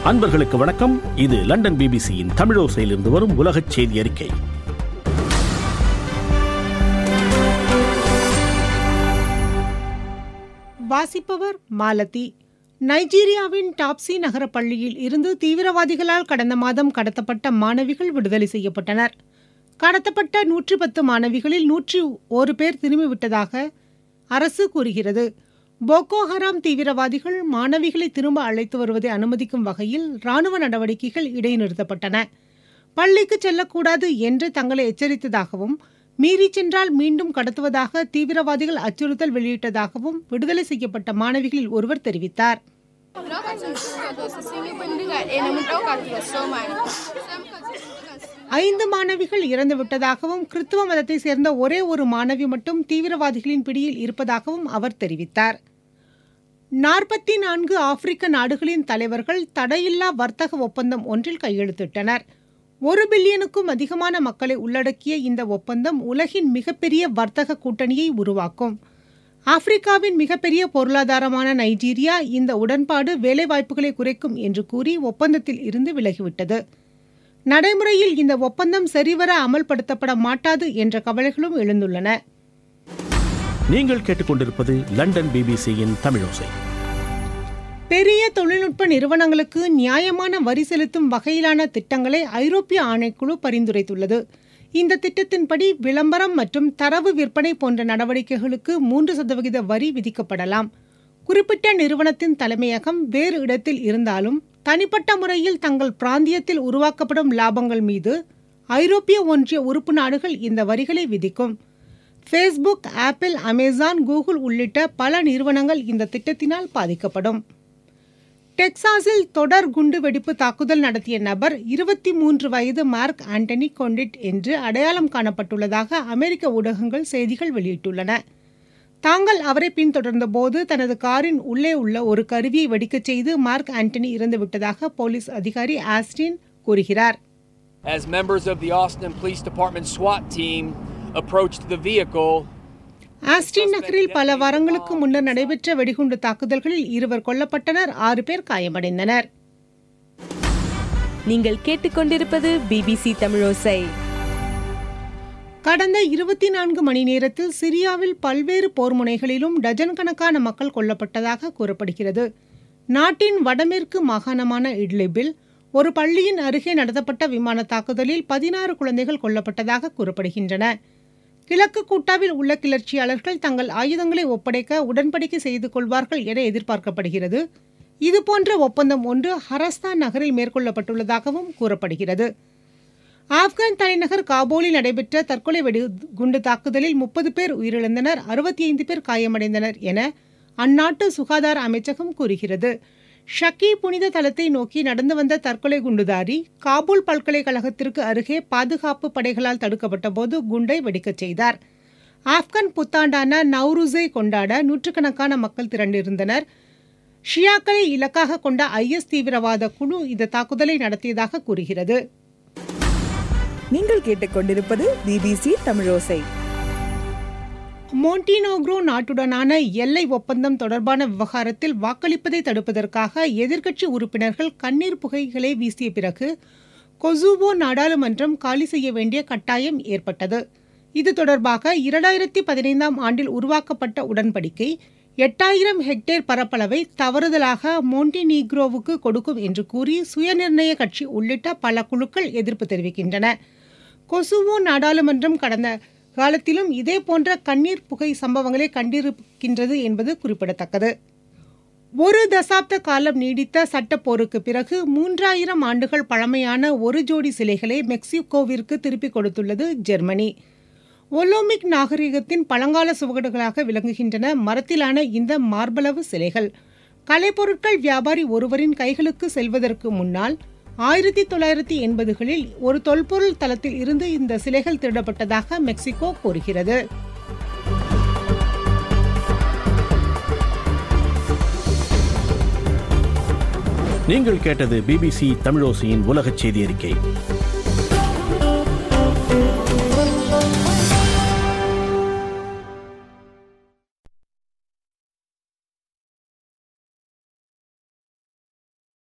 அன்பர்களுக்கு வணக்கம் இது லண்டன் பிபிசியின் தமிழோசையிலிருந்து வரும் உலகச் செய்தி அறிக்கை வாசிப்பவர் மாலதி நைஜீரியாவின் டாப்சி நகர பள்ளியில் இருந்து தீவிரவாதிகளால் கடந்த மாதம் கடத்தப்பட்ட மாணவிகள் விடுதலை செய்யப்பட்டனர் கடத்தப்பட்ட நூற்றி பத்து மாணவிகளில் நூற்றி ஒரு பேர் திரும்பிவிட்டதாக அரசு கூறுகிறது போகோ ஹராம் தீவிரவாதிகள் மாணவிகளை திரும்ப அழைத்து வருவதை அனுமதிக்கும் வகையில் ராணுவ நடவடிக்கைகள் இடைநிறுத்தப்பட்டன பள்ளிக்கு செல்லக்கூடாது என்று தங்களை எச்சரித்ததாகவும் மீறி சென்றால் மீண்டும் கடத்துவதாக தீவிரவாதிகள் அச்சுறுத்தல் வெளியிட்டதாகவும் விடுதலை செய்யப்பட்ட மாணவிகளில் ஒருவர் தெரிவித்தார் ஐந்து மாணவிகள் இறந்து விட்டதாகவும் கிறித்துவ மதத்தை சேர்ந்த ஒரே ஒரு மாணவி மட்டும் தீவிரவாதிகளின் பிடியில் இருப்பதாகவும் அவர் தெரிவித்தார் நாற்பத்தி நான்கு ஆப்பிரிக்க நாடுகளின் தலைவர்கள் தடையில்லா வர்த்தக ஒப்பந்தம் ஒன்றில் கையெழுத்திட்டனர் ஒரு பில்லியனுக்கும் அதிகமான மக்களை உள்ளடக்கிய இந்த ஒப்பந்தம் உலகின் மிகப்பெரிய வர்த்தக கூட்டணியை உருவாக்கும் ஆப்பிரிக்காவின் மிகப்பெரிய பொருளாதாரமான நைஜீரியா இந்த உடன்பாடு வேலைவாய்ப்புகளை குறைக்கும் என்று கூறி ஒப்பந்தத்தில் இருந்து விலகிவிட்டது நடைமுறையில் இந்த ஒப்பந்தம் சரிவர அமல்படுத்தப்பட மாட்டாது என்ற கவலைகளும் எழுந்துள்ளன நீங்கள் கேட்டுக்கொண்டிருப்பது லண்டன் பிபிசியின் தமிழோசை பெரிய தொழில்நுட்ப நிறுவனங்களுக்கு நியாயமான வரி செலுத்தும் வகையிலான திட்டங்களை ஐரோப்பிய ஆணைக்குழு பரிந்துரைத்துள்ளது இந்த திட்டத்தின்படி விளம்பரம் மற்றும் தரவு விற்பனை போன்ற நடவடிக்கைகளுக்கு மூன்று சதவிகித வரி விதிக்கப்படலாம் குறிப்பிட்ட நிறுவனத்தின் தலைமையகம் வேறு இடத்தில் இருந்தாலும் தனிப்பட்ட முறையில் தங்கள் பிராந்தியத்தில் உருவாக்கப்படும் லாபங்கள் மீது ஐரோப்பிய ஒன்றிய உறுப்பு நாடுகள் இந்த வரிகளை விதிக்கும் ஃபேஸ்புக் ஆப்பிள் அமேசான் கூகுள் உள்ளிட்ட பல நிறுவனங்கள் இந்த திட்டத்தினால் பாதிக்கப்படும் டெக்சாஸில் தொடர் குண்டு வெடிப்பு தாக்குதல் நடத்திய நபர் இருபத்தி மூன்று வயது மார்க் ஆண்டனி கொண்டிட் என்று அடையாளம் காணப்பட்டுள்ளதாக அமெரிக்க ஊடகங்கள் செய்திகள் வெளியிட்டுள்ளன தாங்கள் அவரை பின்தொடர்ந்த போது தனது காரின் உள்ளே உள்ள ஒரு கருவியை வெடிக்கச் செய்து மார்க் ஆண்டனி இறந்துவிட்டதாக போலீஸ் அதிகாரி ஆஸ்டின் கூறுகிறார் As members of the Austin Police Department SWAT team approached the vehicle, Austin நகரில் பல வாரங்களுக்கு முன்னர் நடைபெற்ற வெடிகுண்டு தாக்குதல்களில் இருவர் கொல்லப்பட்டனர் ஆறு பேர் காயமடைந்தனர் நீங்கள் கேட்டுக்கொண்டிருப்பது பிபிசி தமிழோசை கடந்த இருபத்தி நான்கு மணி நேரத்தில் சிரியாவில் பல்வேறு போர் முனைகளிலும் டஜன் கணக்கான மக்கள் கொல்லப்பட்டதாக கூறப்படுகிறது நாட்டின் வடமேற்கு மாகாணமான இட்லிபில் ஒரு பள்ளியின் அருகே நடத்தப்பட்ட விமான தாக்குதலில் பதினாறு குழந்தைகள் கொல்லப்பட்டதாக கூறப்படுகின்றன கிழக்கு கூட்டாவில் உள்ள கிளர்ச்சியாளர்கள் தங்கள் ஆயுதங்களை ஒப்படைக்க உடன்படிக்கை செய்து கொள்வார்கள் என எதிர்பார்க்கப்படுகிறது இதுபோன்ற ஒப்பந்தம் ஒன்று ஹரஸ்தான் நகரில் மேற்கொள்ளப்பட்டுள்ளதாகவும் கூறப்படுகிறது ஆப்கான் தலைநகர் காபூலில் நடைபெற்ற தற்கொலை வெடி குண்டு தாக்குதலில் முப்பது பேர் உயிரிழந்தனர் அறுபத்தி ஐந்து பேர் காயமடைந்தனர் என அந்நாட்டு சுகாதார அமைச்சகம் கூறுகிறது ஷக்கி புனித தலத்தை நோக்கி நடந்து வந்த தற்கொலை குண்டுதாரி காபூல் பல்கலைக்கழகத்திற்கு அருகே பாதுகாப்பு படைகளால் தடுக்கப்பட்ட போது குண்டை வெடிக்கச் செய்தார் ஆப்கான் புத்தாண்டான நவ்ருஸை கொண்டாட நூற்றுக்கணக்கான மக்கள் திரண்டிருந்தனர் ஷியாக்களை இலக்காக கொண்ட ஐஎஸ் தீவிரவாத குழு இந்த தாக்குதலை நடத்தியதாக கூறுகிறது நீங்கள் கேட்டுக்கொண்டிருப்பது பிபிசி தமிழோசை மோண்டினோக்ரோ நாட்டுடனான எல்லை ஒப்பந்தம் தொடர்பான விவகாரத்தில் வாக்களிப்பதை தடுப்பதற்காக எதிர்க்கட்சி உறுப்பினர்கள் கண்ணீர் புகைகளை வீசிய பிறகு கொசுவோ நாடாளுமன்றம் காலி செய்ய வேண்டிய கட்டாயம் ஏற்பட்டது இது தொடர்பாக இரண்டாயிரத்தி பதினைந்தாம் ஆண்டில் உருவாக்கப்பட்ட உடன்படிக்கை எட்டாயிரம் ஹெக்டேர் பரப்பளவை தவறுதலாக மோண்டினீக்ரோவுக்கு கொடுக்கும் என்று கூறி சுயநிர்ணய கட்சி உள்ளிட்ட பல குழுக்கள் எதிர்ப்பு தெரிவிக்கின்றன கொசுவோ நாடாளுமன்றம் கடந்த காலத்திலும் இதே போன்ற கண்ணீர் புகை சம்பவங்களை கண்டிருக்கின்றது என்பது குறிப்பிடத்தக்கது ஒரு தசாப்த காலம் நீடித்த சட்டப்போருக்கு பிறகு மூன்றாயிரம் ஆண்டுகள் பழமையான ஒரு ஜோடி சிலைகளை மெக்சிகோவிற்கு திருப்பிக் கொடுத்துள்ளது ஜெர்மனி ஒலோமிக் நாகரிகத்தின் பழங்கால சுவடுகளாக விளங்குகின்றன மரத்திலான இந்த மார்பளவு சிலைகள் கலைப்பொருட்கள் வியாபாரி ஒருவரின் கைகளுக்கு செல்வதற்கு முன்னால் ஆயிரத்தி தொள்ளாயிரத்தி எண்பதுகளில் ஒரு தொல்பொருள் தளத்தில் இருந்து இந்த சிலைகள் திருடப்பட்டதாக மெக்சிகோ கூறுகிறது நீங்கள் கேட்டது பிபிசி தமிழோசையின் உலகச் செய்தி அறிக்கை